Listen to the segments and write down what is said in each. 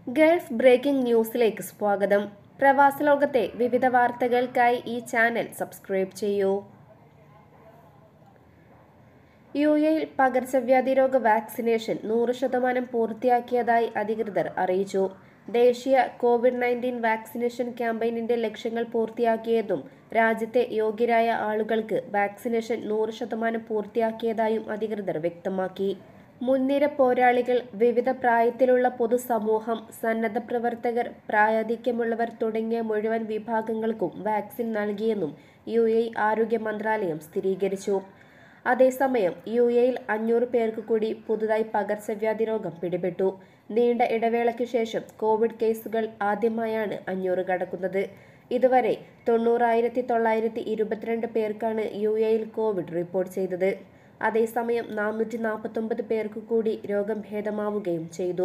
Gulf breaking ന്യൂസിലേക്ക് സ്വാഗതം പ്രവാസ ലോകത്തെ വിവിധ വാർത്തകൾക്കായി ഈ ചാനൽ സബ്സ്ക്രൈബ് ചെയ്യൂ യു എയിൽ പകർച്ചവ്യാധി രോഗ വാക്സിനേഷൻ നൂറ് ശതമാനം പൂർത്തിയാക്കിയതായി അധികൃതർ അറിയിച്ചു ദേശീയ കോവിഡ് നയൻറ്റീൻ വാക്സിനേഷൻ ക്യാമ്പയിനിന്റെ ലക്ഷ്യങ്ങൾ പൂർത്തിയാക്കിയതും രാജ്യത്തെ യോഗ്യരായ ആളുകൾക്ക് വാക്സിനേഷൻ നൂറ് ശതമാനം പൂർത്തിയാക്കിയതായും അധികൃതർ വ്യക്തമാക്കി മുൻനിര പോരാളികൾ വിവിധ പ്രായത്തിലുള്ള പൊതുസമൂഹം സന്നദ്ധ പ്രവർത്തകർ പ്രായാധിക്യമുള്ളവർ തുടങ്ങിയ മുഴുവൻ വിഭാഗങ്ങൾക്കും വാക്സിൻ നൽകിയെന്നും യു എ ആരോഗ്യ മന്ത്രാലയം സ്ഥിരീകരിച്ചു അതേസമയം യു എയിൽ അഞ്ഞൂറ് പേർക്ക് കൂടി പുതുതായി പകർച്ചവ്യാധി രോഗം പിടിപെട്ടു നീണ്ട ഇടവേളയ്ക്ക് ശേഷം കോവിഡ് കേസുകൾ ആദ്യമായാണ് അഞ്ഞൂറ് കടക്കുന്നത് ഇതുവരെ തൊണ്ണൂറായിരത്തി തൊള്ളായിരത്തി ഇരുപത്തിരണ്ട് പേർക്കാണ് യു എയിൽ കോവിഡ് റിപ്പോർട്ട് ചെയ്തത് അതേസമയം നാനൂറ്റി നാൽപ്പത്തൊമ്പത് പേർക്ക് കൂടി രോഗം ഭേദമാവുകയും ചെയ്തു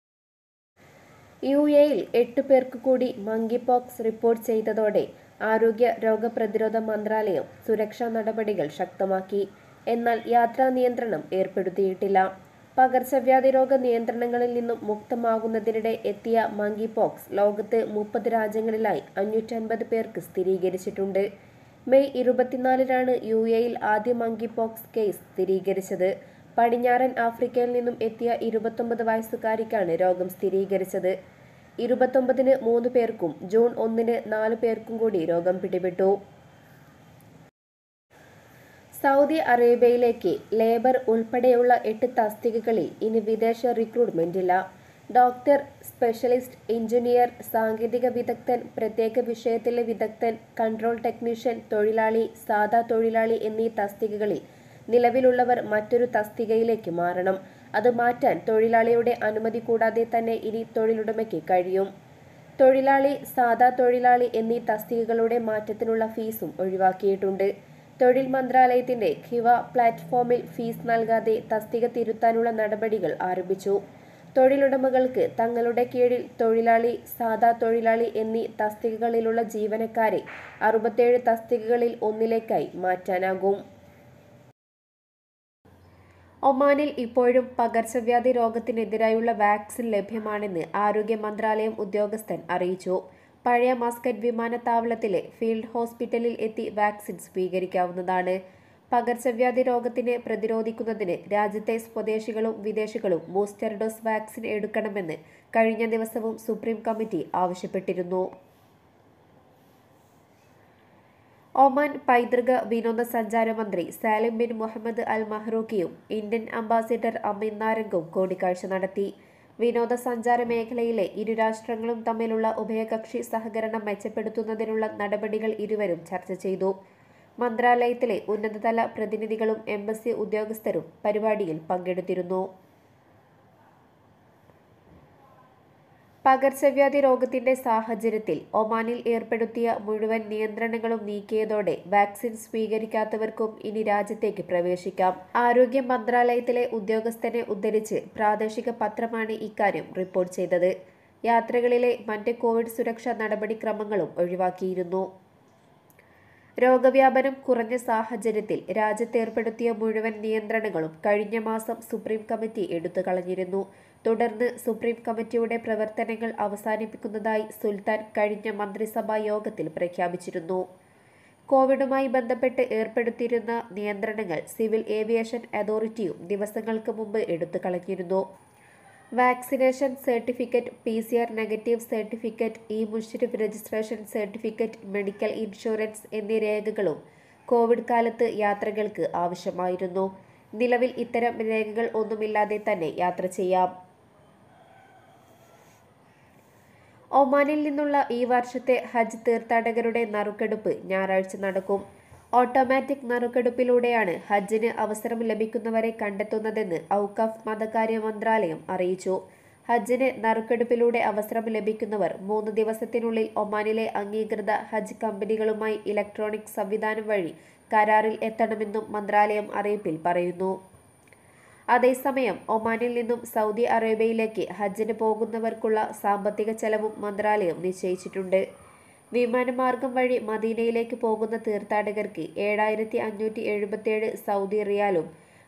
യു എയിൽ എട്ട് പേർക്ക് കൂടി മങ്കി പോക്സ് റിപ്പോർട്ട് ചെയ്തതോടെ ആരോഗ്യ രോഗപ്രതിരോധ മന്ത്രാലയം സുരക്ഷാ നടപടികൾ ശക്തമാക്കി എന്നാൽ യാത്രാ നിയന്ത്രണം ഏർപ്പെടുത്തിയിട്ടില്ല പകർച്ചവ്യാധി രോഗ നിയന്ത്രണങ്ങളിൽ നിന്നും മുക്തമാകുന്നതിനിടെ എത്തിയ മങ്കി പോക്സ് ലോകത്ത് മുപ്പത് രാജ്യങ്ങളിലായി അഞ്ഞൂറ്റൻപത് പേർക്ക് സ്ഥിരീകരിച്ചിട്ടുണ്ട് മെയ് ഇരുപത്തിനാലിനാണ് യു എയിൽ ആദ്യ മങ്കി പോക്സ് കേസ് സ്ഥിരീകരിച്ചത് പടിഞ്ഞാറൻ ആഫ്രിക്കയിൽ നിന്നും എത്തിയ ഇരുപത്തൊമ്പത് വയസ്സുകാരിക്കാണ് രോഗം സ്ഥിരീകരിച്ചത് ഇരുപത്തൊമ്പതിന് മൂന്ന് പേർക്കും ജൂൺ ഒന്നിന് നാല് പേർക്കും കൂടി രോഗം പിടിപെട്ടു സൗദി അറേബ്യയിലേക്ക് ലേബർ ഉൾപ്പെടെയുള്ള എട്ട് തസ്തികകളിൽ ഇനി വിദേശ റിക്രൂട്ട്മെന്റ് ഇല്ല ഡോക്ടർ സ്പെഷ്യലിസ്റ്റ് എഞ്ചിനീയർ സാങ്കേതിക വിദഗ്ധൻ പ്രത്യേക വിഷയത്തിലെ വിദഗ്ധൻ കൺട്രോൾ ടെക്നീഷ്യൻ തൊഴിലാളി സാധാ തൊഴിലാളി എന്നീ തസ്തികകളിൽ നിലവിലുള്ളവർ മറ്റൊരു തസ്തികയിലേക്ക് മാറണം അത് മാറ്റാൻ തൊഴിലാളിയുടെ അനുമതി കൂടാതെ തന്നെ ഇനി തൊഴിലുടമയ്ക്ക് കഴിയും തൊഴിലാളി സാധാ തൊഴിലാളി എന്നീ തസ്തികകളുടെ മാറ്റത്തിനുള്ള ഫീസും ഒഴിവാക്കിയിട്ടുണ്ട് തൊഴിൽ മന്ത്രാലയത്തിന്റെ ഖിവ പ്ലാറ്റ്ഫോമിൽ ഫീസ് നൽകാതെ തസ്തിക തിരുത്താനുള്ള നടപടികൾ ആരംഭിച്ചു തൊഴിലുടമകൾക്ക് തങ്ങളുടെ കീഴിൽ തൊഴിലാളി സാധാ തൊഴിലാളി എന്നീ തസ്തികകളിലുള്ള ജീവനക്കാരെ അറുപത്തേഴ് തസ്തികകളിൽ ഒന്നിലേക്കായി മാറ്റാനാകും ഒമാനിൽ ഇപ്പോഴും പകർച്ചവ്യാധി രോഗത്തിനെതിരായുള്ള വാക്സിൻ ലഭ്യമാണെന്ന് ആരോഗ്യ മന്ത്രാലയം ഉദ്യോഗസ്ഥൻ അറിയിച്ചു പഴയ മസ്കറ്റ് വിമാനത്താവളത്തിലെ ഫീൽഡ് ഹോസ്പിറ്റലിൽ എത്തി വാക്സിൻ സ്വീകരിക്കാവുന്നതാണ് പകർച്ചവ്യാധി രോഗത്തിനെ പ്രതിരോധിക്കുന്നതിന് രാജ്യത്തെ സ്വദേശികളും വിദേശികളും ബൂസ്റ്റർ ഡോസ് വാക്സിൻ എടുക്കണമെന്ന് കഴിഞ്ഞ ദിവസവും സുപ്രീം കമ്മിറ്റി ആവശ്യപ്പെട്ടിരുന്നു ഒമാൻ പൈതൃക വിനോദസഞ്ചാര മന്ത്രി സാലിം ബിൻ മുഹമ്മദ് അൽ മഹ്റൂക്കിയും ഇന്ത്യൻ അംബാസിഡർ അമിൻ നാരംഗും കൂടിക്കാഴ്ച നടത്തി വിനോദസഞ്ചാര മേഖലയിലെ ഇരു രാഷ്ട്രങ്ങളും തമ്മിലുള്ള ഉഭയകക്ഷി സഹകരണം മെച്ചപ്പെടുത്തുന്നതിനുള്ള നടപടികൾ ഇരുവരും ചർച്ച ചെയ്തു മന്ത്രാലയത്തിലെ ഉന്നതതല പ്രതിനിധികളും എംബസി ഉദ്യോഗസ്ഥരും പരിപാടിയിൽ പങ്കെടുത്തിരുന്നു പകർച്ചവ്യാധി രോഗത്തിന്റെ സാഹചര്യത്തിൽ ഒമാനിൽ ഏർപ്പെടുത്തിയ മുഴുവൻ നിയന്ത്രണങ്ങളും നീക്കിയതോടെ വാക്സിൻ സ്വീകരിക്കാത്തവർക്കും ഇനി രാജ്യത്തേക്ക് പ്രവേശിക്കാം ആരോഗ്യ മന്ത്രാലയത്തിലെ ഉദ്യോഗസ്ഥനെ ഉദ്ധരിച്ച് പ്രാദേശിക പത്രമാണ് ഇക്കാര്യം റിപ്പോർട്ട് ചെയ്തത് യാത്രകളിലെ മറ്റ് കോവിഡ് സുരക്ഷാ നടപടിക്രമങ്ങളും ഒഴിവാക്കിയിരുന്നു രോഗവ്യാപനം കുറഞ്ഞ സാഹചര്യത്തിൽ രാജ്യത്തേർപ്പെടുത്തിയ മുഴുവൻ നിയന്ത്രണങ്ങളും കഴിഞ്ഞ മാസം സുപ്രീം കമ്മിറ്റി എടുത്തു കളഞ്ഞിരുന്നു തുടർന്ന് സുപ്രീം കമ്മിറ്റിയുടെ പ്രവർത്തനങ്ങൾ അവസാനിപ്പിക്കുന്നതായി സുൽത്താൻ കഴിഞ്ഞ മന്ത്രിസഭാ യോഗത്തിൽ പ്രഖ്യാപിച്ചിരുന്നു കോവിഡുമായി ബന്ധപ്പെട്ട് ഏർപ്പെടുത്തിയിരുന്ന നിയന്ത്രണങ്ങൾ സിവിൽ ഏവിയേഷൻ അതോറിറ്റിയും ദിവസങ്ങൾക്ക് മുമ്പ് എടുത്തു കളഞ്ഞിരുന്നു vaccination certificate P C R negative certificate ഇ മുഷരിഫ് രജിസ്ട്രേഷൻ സർട്ടിഫിക്കറ്റ് മെഡിക്കൽ ഇൻഷുറൻസ് എന്നീ രേഖകളും കോവിഡ് കാലത്ത് യാത്രകൾക്ക് ആവശ്യമായിരുന്നു നിലവിൽ ഇത്തരം രേഖകൾ ഒന്നുമില്ലാതെ തന്നെ യാത്ര ചെയ്യാം ഒമാനിൽ നിന്നുള്ള ഈ വർഷത്തെ ഹജ്ജ് തീർത്ഥാടകരുടെ നറുക്കെടുപ്പ് ഞായറാഴ്ച നടക്കും ഓട്ടോമാറ്റിക് നറുക്കെടുപ്പിലൂടെയാണ് ഹജ്ജിന് അവസരം ലഭിക്കുന്നവരെ കണ്ടെത്തുന്നതെന്ന് ഔക്കഫ് മതകാര്യ മന്ത്രാലയം അറിയിച്ചു ഹജ്ജിന് നറുക്കെടുപ്പിലൂടെ അവസരം ലഭിക്കുന്നവർ മൂന്ന് ദിവസത്തിനുള്ളിൽ ഒമാനിലെ അംഗീകൃത ഹജ്ജ് കമ്പനികളുമായി ഇലക്ട്രോണിക് സംവിധാനം വഴി കരാറിൽ എത്തണമെന്നും മന്ത്രാലയം അറിയിപ്പിൽ പറയുന്നു അതേസമയം ഒമാനിൽ നിന്നും സൗദി അറേബ്യയിലേക്ക് ഹജ്ജിന് പോകുന്നവർക്കുള്ള സാമ്പത്തിക ചെലവും മന്ത്രാലയം നിശ്ചയിച്ചിട്ടുണ്ട് വിമാനമാർഗം വഴി മദീനയിലേക്ക് പോകുന്ന തീർത്ഥാടകർക്ക് ഏഴായിരത്തി അഞ്ഞൂറ്റി എഴുപത്തിയേഴ് സൗദി റിയാലും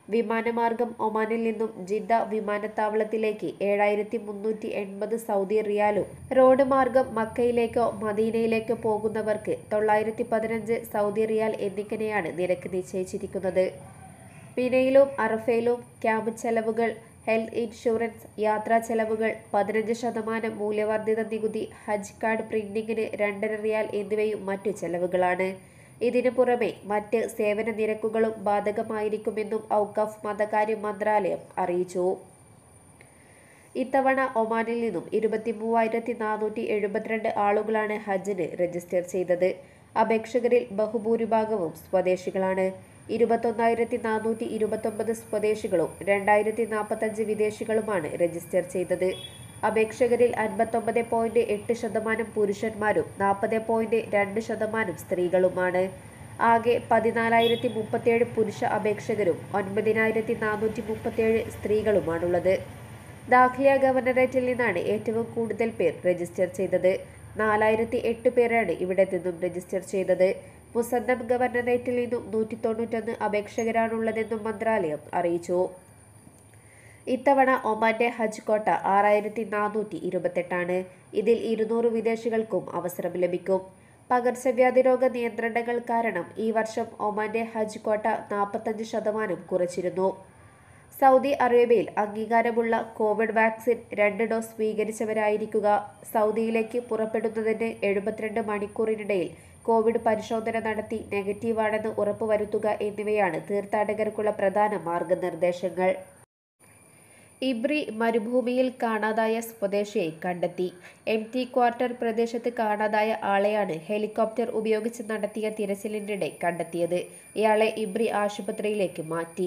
വിമാനമാർഗം ഒമാനിൽ നിന്നും ജിദ്ദ വിമാനത്താവളത്തിലേക്ക് ഏഴായിരത്തി മുന്നൂറ്റി എൺപത് സൗദി റിയാലും റോഡ് മാർഗം മക്കയിലേക്കോ മദീനയിലേക്കോ പോകുന്നവർക്ക് തൊള്ളായിരത്തി പതിനഞ്ച് സൗദി റിയാൽ എന്നിങ്ങനെയാണ് നിരക്ക് നിശ്ചയിച്ചിരിക്കുന്നത് മിനയിലും അറഫയിലും ക്യാമ്പ് ചെലവുകൾ ഹെൽത്ത് ഇൻഷുറൻസ് യാത്രാ ചെലവുകൾ പതിനഞ്ച് ശതമാനം മൂല്യവർദ്ധിത നികുതി ഹജ്ജ് കാർഡ് പ്രിന്റിങ്ങിന് രണ്ടര റിയാൽ എന്നിവയും മറ്റു ചെലവുകളാണ് ഇതിനു പുറമെ മറ്റ് സേവന നിരക്കുകളും ബാധകമായിരിക്കുമെന്നും ഔക്കഫ് മതകാര്യ മന്ത്രാലയം അറിയിച്ചു ഇത്തവണ ഒമാനിൽ നിന്നും ഇരുപത്തി മൂവായിരത്തി നാനൂറ്റി എഴുപത്തിരണ്ട് ആളുകളാണ് ഹജ്ജിന് രജിസ്റ്റർ ചെയ്തത് അപേക്ഷകരിൽ ബഹുഭൂരിഭാഗവും സ്വദേശികളാണ് ഇരുപത്തൊന്നായിരത്തി നാനൂറ്റി ഇരുപത്തൊമ്പത് സ്വദേശികളും രണ്ടായിരത്തി നാൽപ്പത്തഞ്ച് വിദേശികളുമാണ് രജിസ്റ്റർ ചെയ്തത് അപേക്ഷകരിൽ അൻപത്തൊമ്പത് പോയിന്റ് എട്ട് ശതമാനം പുരുഷന്മാരും നാൽപ്പത് പോയിന്റ് രണ്ട് ശതമാനം സ്ത്രീകളുമാണ് ആകെ പതിനാലായിരത്തി മുപ്പത്തിയേഴ് പുരുഷ അപേക്ഷകരും ഒൻപതിനായിരത്തി നാനൂറ്റി മുപ്പത്തിയേഴ് സ്ത്രീകളുമാണുള്ളത് ദാഖ്ലിയ ഗവർണറേറ്റിൽ നിന്നാണ് ഏറ്റവും കൂടുതൽ പേർ രജിസ്റ്റർ ചെയ്തത് നാലായിരത്തി എട്ട് പേരാണ് ഇവിടെ നിന്നും രജിസ്റ്റർ ചെയ്തത് മുസന്നം ഗവർണറേറ്റിൽ നിന്നും നൂറ്റി തൊണ്ണൂറ്റൊന്ന് അപേക്ഷകരാണുള്ളതെന്നും മന്ത്രാലയം അറിയിച്ചു ഇത്തവണ ഒമാന്റെ ഹജ്ജ് കോട്ട ആറായിരത്തി നാനൂറ്റി ഇരുപത്തെട്ടാണ് ഇതിൽ ഇരുന്നൂറ് വിദേശികൾക്കും അവസരം ലഭിക്കും പകർച്ചവ്യാധി രോഗ നിയന്ത്രണങ്ങൾ കാരണം ഈ വർഷം ഒമാന്റെ ഹജ്ജ് കോട്ട നാൽപ്പത്തഞ്ച് ശതമാനം കുറച്ചിരുന്നു സൗദി അറേബ്യയിൽ അംഗീകാരമുള്ള കോവിഡ് വാക്സിൻ രണ്ട് ഡോസ് സ്വീകരിച്ചവരായിരിക്കുക സൗദിയിലേക്ക് പുറപ്പെടുന്നതിന് എഴുപത്തിരണ്ട് മണിക്കൂറിനിടയിൽ കോവിഡ് പരിശോധന നടത്തി നെഗറ്റീവാണെന്ന് ഉറപ്പുവരുത്തുക എന്നിവയാണ് തീർത്ഥാടകർക്കുള്ള പ്രധാന മാർഗനിർദ്ദേശങ്ങൾ ഇബ്രി മരുഭൂമിയിൽ കാണാതായ സ്വദേശിയെ കണ്ടെത്തി എം ടി ക്വാർട്ടർ പ്രദേശത്ത് കാണാതായ ആളെയാണ് ഹെലികോപ്റ്റർ ഉപയോഗിച്ച് നടത്തിയ തിരച്ചിലിനിടെ കണ്ടെത്തിയത് ഇയാളെ ഇബ്രി ആശുപത്രിയിലേക്ക് മാറ്റി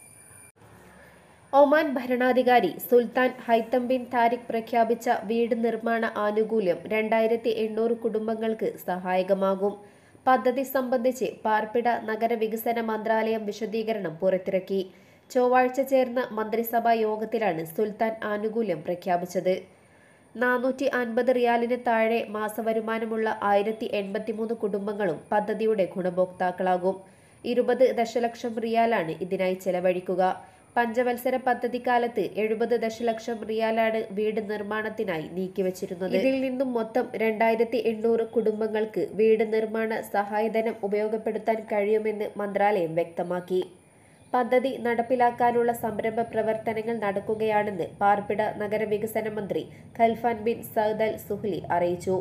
ഒമാൻ ഭരണാധികാരി സുൽത്താൻ ഹൈത്തം ബിൻ താരിഖ് പ്രഖ്യാപിച്ച വീട് നിർമ്മാണ ആനുകൂല്യം രണ്ടായിരത്തി എണ്ണൂറ് കുടുംബങ്ങൾക്ക് സഹായകമാകും പദ്ധതി സംബന്ധിച്ച് പാർപ്പിട നഗരവികസന മന്ത്രാലയം വിശദീകരണം പുറത്തിറക്കി ചൊവ്വാഴ്ച ചേർന്ന മന്ത്രിസഭാ യോഗത്തിലാണ് സുൽത്താൻ ആനുകൂല്യം പ്രഖ്യാപിച്ചത് നാനൂറ്റി അൻപത് റിയാലിന് താഴെ മാസവരുമാനമുള്ള ആയിരത്തി എൺപത്തിമൂന്ന് കുടുംബങ്ങളും പദ്ധതിയുടെ ഗുണഭോക്താക്കളാകും ഇരുപത് ദശലക്ഷം റിയാലാണ് ഇതിനായി ചെലവഴിക്കുക പഞ്ചവത്സര പദ്ധതിക്കാലത്ത് എഴുപത് ദശലക്ഷം റിയാലാണ് വീട് നിർമ്മാണത്തിനായി നീക്കിവച്ചിരുന്നത് ഇതിൽ നിന്നും മൊത്തം രണ്ടായിരത്തി എണ്ണൂറ് കുടുംബങ്ങൾക്ക് വീട് നിർമ്മാണ സഹായധനം ഉപയോഗപ്പെടുത്താൻ കഴിയുമെന്ന് മന്ത്രാലയം വ്യക്തമാക്കി പദ്ധതി നടപ്പിലാക്കാനുള്ള സംരംഭ പ്രവർത്തനങ്ങൾ നടക്കുകയാണെന്ന് പാർപ്പിട നഗരവികസന മന്ത്രി Khalfan bin Saud Al Suhli അറിയിച്ചു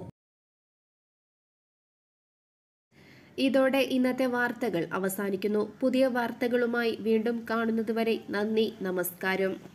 ഇതോടെ ഇന്നത്തെ വാർത്തകൾ അവസാനിക്കുന്നു പുതിയ വാർത്തകളുമായി വീണ്ടും കാണുന്നതുവരെ നന്ദി നമസ്കാരം